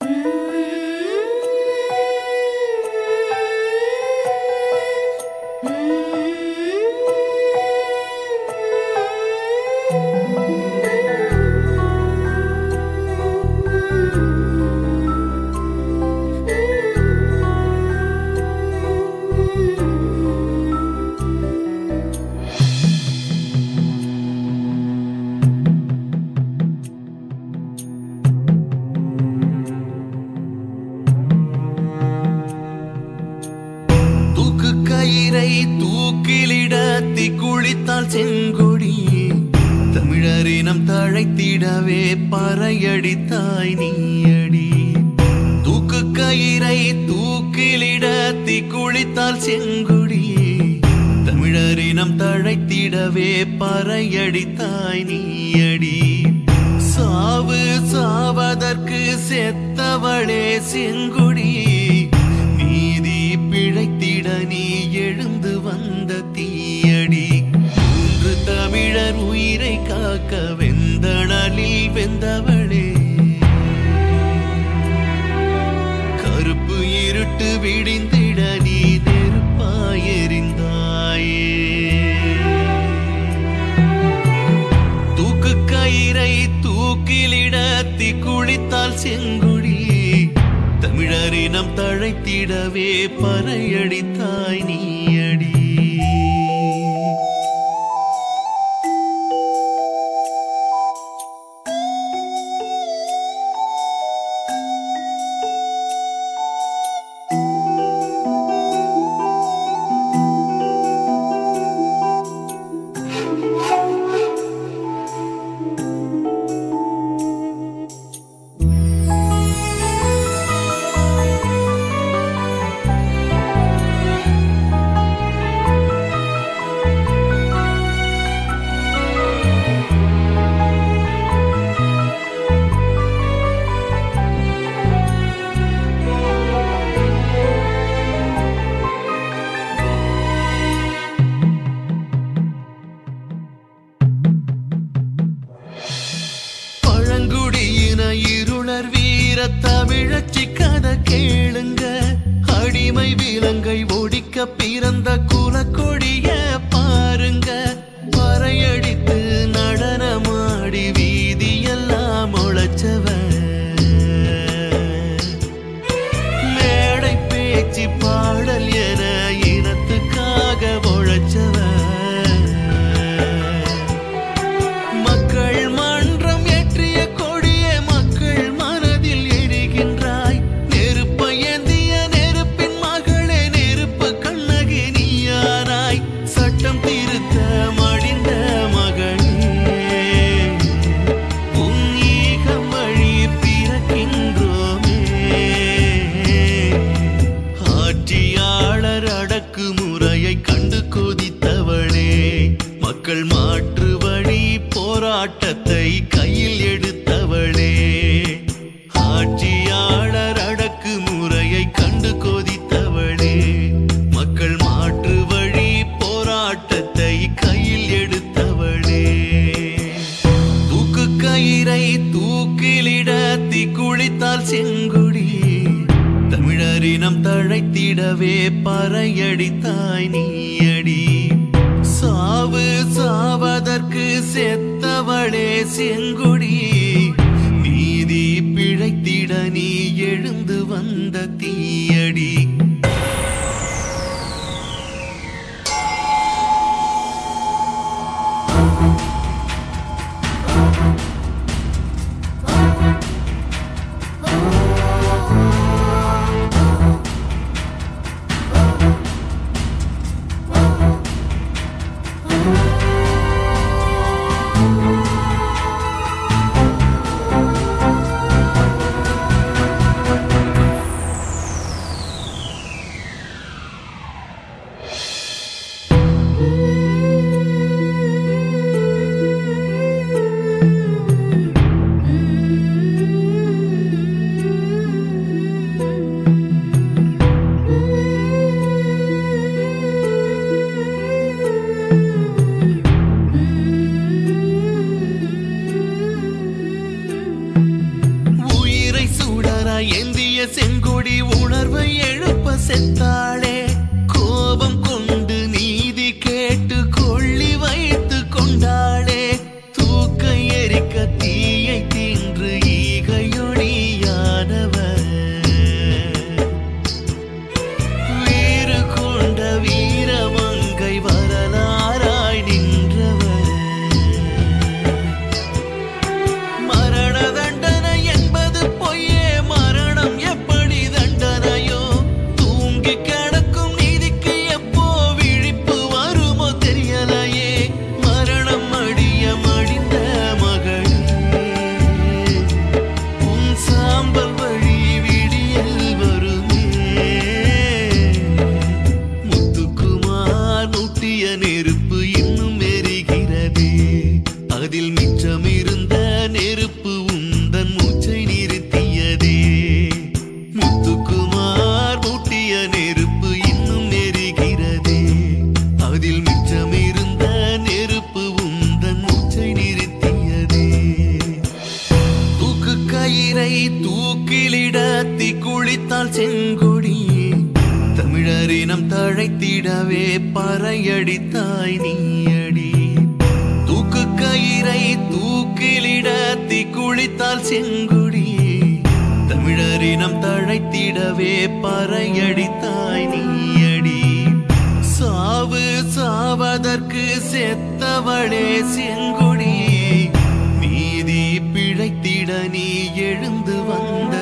தூக்கு கயிறை தூக்கிலிட குளித்தால் செங்கொடி தமிழரினம் தழைத்திடவே பறையடித்தாய் நீயடி தூக்கு கயிறை தூக்கிலிட குளித்தால் செங்கொடி தமிழரினம் தழைத்திடவே பறையடித்தாய் நீயடி சாவு சாவதற்கு செத்தவளே செங்குடி நீதி பிழைத்திட நீ எழுந்து வந்த தீயடி மூன்று தமிழர் உயிரை காக்க வெந்தணலில் வெந்தவளே கருப்பு இருட்டு விடிந்திட நீ நெருப்பாயெறிந்தாயே தூக்கு கயிறை தூக்கிலிட குளித்தால் செங்குடி தமிழரினம் தழைத்திடவே பறையடித்தாய் நீயடி பழங்குடியின இருளர் வீர தமிழச்சி கதை கேளுங்க அடிமை விலங்கை ஒடிக்க பிறந்த குலக்கொடிய பாருங்க பறையடித்து நடனமாடி வீதியெல்லாம் உழைச்சவன் மேடை பேச்சு பாடல் என இனத்துக்காக உழைச்சவன் மக்கள் மன்றம் ஏற்றிய கொடிய மக்கள் மனதில் எரிகின்றாய் நெருப்பை ஏந்திய நெருப்பின் மகளே நெருப்பு கண்ணகி நீயானாய் சட்டம் திருத்த மடிந்த மகளே உன் ஈகம் வழி பிறக்கின்றோமே ஆட்சியாளர் அடக்குமுறையை கண்டு கொதித்தவளே மக்கள் மாற்று வழி போராட்டத்தை கையில் எடுத்தவளே ஆட்சியாளர் அடக்குமுறையை கண்டு கொதித்தவளே மக்கள் மாற்று வழி போராட்டத்தை கையில் எடுத்தவளே தூக்கு கயிறை தூக்கிலிட குளித்தால் செங்குடி தமிழரினம் தழைத்திடவே பறையடித்தாய் நீயடி சாவு சாவதற்கு செத்தவளே செங்குடி நீதி பிழைத்திட நீ எழுந்து வந்த தீயடி நொடி உணர்வை எழுப்ப செத்தாளே கோபம் கொண்டு நீதி கேட்டு கொள்ளி வைத்து கொண்டாளே தூக்க எரிக்க தீயை தின்று ஈகையொழியானவர் வீறு கொண்ட வீரமங்கை வரலாறாய் நின்றவர் மரண தண்டனை என்பது பொய்யே மரணம் எப்படி தண்டனையோ தூங்கி கிடக்கும் நீதிக்கு எப்போ விழிப்பு வருமோ தெரியலையே மரணம் அடிய மடிந்த மகளே உன் சாம்பல் வழி விடியல் வருமே முத்துக்குமார் மூட்டிய நெருப்பு இன்னும் எரிகிறதே அதில் மிச்சமிருந்த நெருப்பு உந்தன் மூச்சை நிறுத்தியதே முத்துக்குமார் மூட்டிய நெருப்பு இன்னும் எரிகிறதே அதில் மிச்சமிருந்த நெருப்பு உந்தன் மூச்சை நிறுத்தியதே தூக்கு கயிறை தூக்கிலிட குளித்தால் செங்கொடி தமிழரினம் தழைத்திடவே பறையடித்தாய் நீயடி தூக்கு கயிறை தூக்கிலிட குளித்தால் செங்கொடி தமிழரினம் தழைத்திடவே பறையடித்தாய் நீயடி சாவு சாவதற்கு செத்தவளே செங்கொடி நீதி பிழைத்திட நீ எழுந்து வந்த